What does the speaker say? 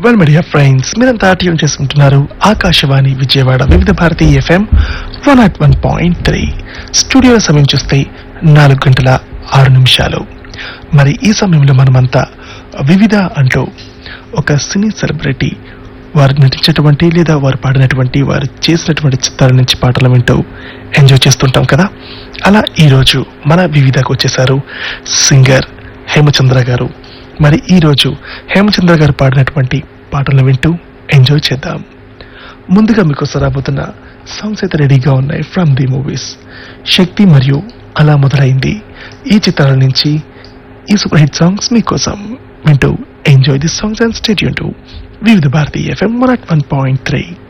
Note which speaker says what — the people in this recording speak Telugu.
Speaker 1: వెల్ మీడియా ఫ్రెండ్స్ మీరంతా ట్యూన్ చేసుకుంటున్నారు Akashvani Vijayawada Vividh Bharati FM one naught one point three studio సమయం చూస్తే నాలుగు గంటల ఆరు నిమిషాలు మరి ఈ సమయంలో మనమంతా వివిధ అంటూ ఒక సినీ సెలబ్రిటీ వారు నటించినటువంటి లేదా వారు పాడినటువంటి వారు చేసినటువంటి చిత్రాల నుంచి పాటలు వింటూ ఎంజాయ్ చేస్తుంటాం కదా అలా ఈరోజు మన వివిధకు వచ్చేసారు సింగర్ హేమచంద్ర గారు మరి ఈరోజు హేమచంద్ర గారు పాడినటువంటి పాటలను వింటూ ఎంజాయ్ చేద్దాం ముందుగా మీకోసం రాబోతున్న సాంగ్స్ అయితే రెడీగా ఉన్నాయి ఫ్రమ్ ది మూవీస్ శక్తి మరియు అలా మొదలైంది ఈ చిత్రాల నుంచి ఈ సూపర్ హిట్ సాంగ్స్ మీకోసం వింటూ enjoy the songs and stay tuned to Vividh Bharati FM one point three